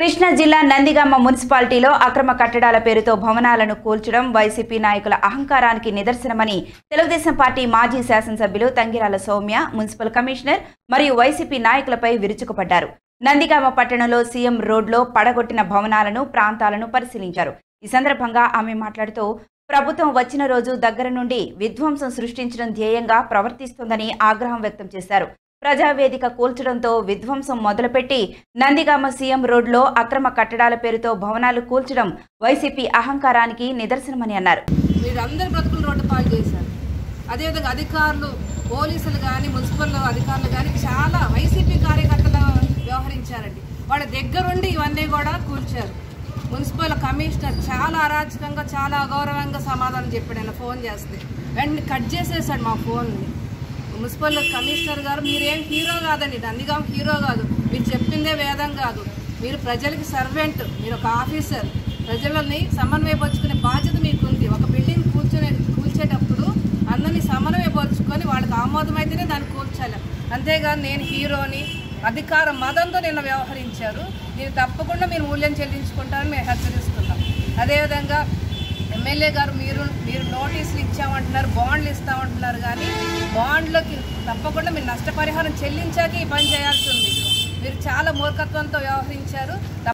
కృష్ణా జిల్లా నందిగామ మున్సిపాలిటీలో అక్రమ కట్టడాల పేరుతో భవనాలను కూల్చడం వైసీపీ నాయకుల అహంకారానికి నిదర్శనమని తెలుగుదేశం పార్టీ మాజీ శాసనసభ్యులు తంగిరాల సౌమ్య మున్సిపల్ కమిషనర్ మరియు వైసీపీ నాయకులపై విరుచుకుపడ్డారు నందిగామ పట్టణంలో సీఎం రోడ్లో పడగొట్టిన భవనాలను ప్రాంతాలను పరిశీలించారు ఈ సందర్భంగా ఆమె మాట్లాడుతూ ప్రభుత్వం వచ్చిన రోజు దగ్గర నుండి విధ్వంసం సృష్టించడం ధ్యేయంగా ప్రవర్తిస్తోందని ఆగ్రహం వ్యక్తం చేశారు ప్రజావేదిక కూల్చడంతో విధ్వంసం మొదలుపెట్టి నందిగామ సీఎం రోడ్లో అక్రమ కట్టడాల పేరుతో భవనాలు కూల్చడం వైసీపీ అహంకారానికి నిదర్శనమని అన్నారు మీరు అందరి బ్రతుకులు రోడ్డు పాలు చేశారు అదేవిధంగా అధికారులు పోలీసులు కానీ మున్సిపల్ అధికారులు కానీ చాలా వైసీపీ కార్యకర్తలు వ్యవహరించారండి వాళ్ళ దగ్గరుండి ఇవన్నీ కూడా కూల్చారు మున్సిపల్ కమిషనర్ చాలా అరాచకంగా చాలా అగౌరవంగా సమాధానం చెప్పాడు ఆయన ఫోన్ చేస్తే వెంటనే కట్ చేసేసాడు మా ఫోన్ని మున్సిపల్ కమిషనర్ గారు మీరేం హీరో కాదండి నందిగాం హీరో కాదు మీరు చెప్పిందే వేదం కాదు మీరు ప్రజలకి సర్వెంట్ మీరు ఒక ఆఫీసర్ ప్రజలని సమన్వయపరుచుకునే బాధ్యత మీకు ఉంది ఒక బిల్డింగ్ కూర్చునే కూల్చేటప్పుడు అందరినీ సమన్వయపరుచుకొని వాళ్ళకి ఆమోదమైతేనే దాన్ని కూల్చాలి అంతేగాని నేను హీరోని అధికార మదంతో నిన్న వ్యవహరించారు దీన్ని తప్పకుండా మీరు మూల్యం చెల్లించుకుంటారని మేము హెచ్చరిస్తున్నాం అదేవిధంగా ఎమ్మెల్యే గారు మీరు మీరు నోటీసులు ఇచ్చామంటున్నారు బాండ్లు ఇస్తామంటున్నారు కానీ బాండ్లకి తప్పకుండా మీరు నష్టపరిహారం చెల్లించాక ఈ పని చేయాల్సి ఉంది మీరు చాలా మూర్ఖత్వంతో వ్యవహరించారు